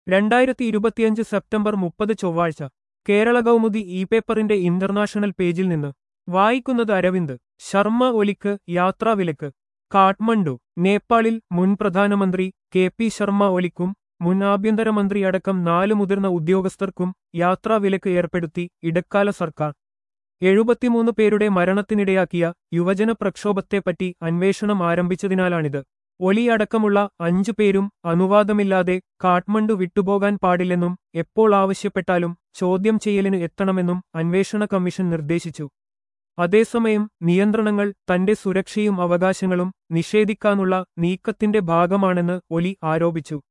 രണ്ടായിരത്തി ഇരുപത്തിയഞ്ച് സെപ്റ്റംബർ മുപ്പത് ചൊവ്വാഴ്ച കേരള കൗമുദി ഇ പേപ്പറിന്റെ ഇന്റർനാഷണൽ പേജിൽ നിന്ന് വായിക്കുന്നത് അരവിന്ദ് ശർമ്മ ഒലിക്ക് യാത്രാവിലക്ക് കാഠ്മണ്ഡു നേപ്പാളിൽ മുൻ പ്രധാനമന്ത്രി കെ പി ശർമ്മ ഒലിക്കും മുൻ ആഭ്യന്തരമന്ത്രി അടക്കം നാല് മുതിർന്ന ഉദ്യോഗസ്ഥർക്കും യാത്രാവിലക്ക് ഏർപ്പെടുത്തി ഇടക്കാല സർക്കാർ എഴുപത്തിമൂന്ന് പേരുടെ മരണത്തിനിടയാക്കിയ യുവജന പ്രക്ഷോഭത്തെപ്പറ്റി അന്വേഷണം ആരംഭിച്ചതിനാലാണിത് ഒലി അടക്കമുള്ള അഞ്ചു പേരും അനുവാദമില്ലാതെ കാഠ്മണ്ഡു വിട്ടുപോകാൻ പാടില്ലെന്നും എപ്പോൾ ആവശ്യപ്പെട്ടാലും ചോദ്യം ചെയ്യലിന് എത്തണമെന്നും അന്വേഷണ കമ്മീഷൻ നിർദ്ദേശിച്ചു അതേസമയം നിയന്ത്രണങ്ങൾ തന്റെ സുരക്ഷയും അവകാശങ്ങളും നിഷേധിക്കാനുള്ള നീക്കത്തിന്റെ ഭാഗമാണെന്ന് ഒലി ആരോപിച്ചു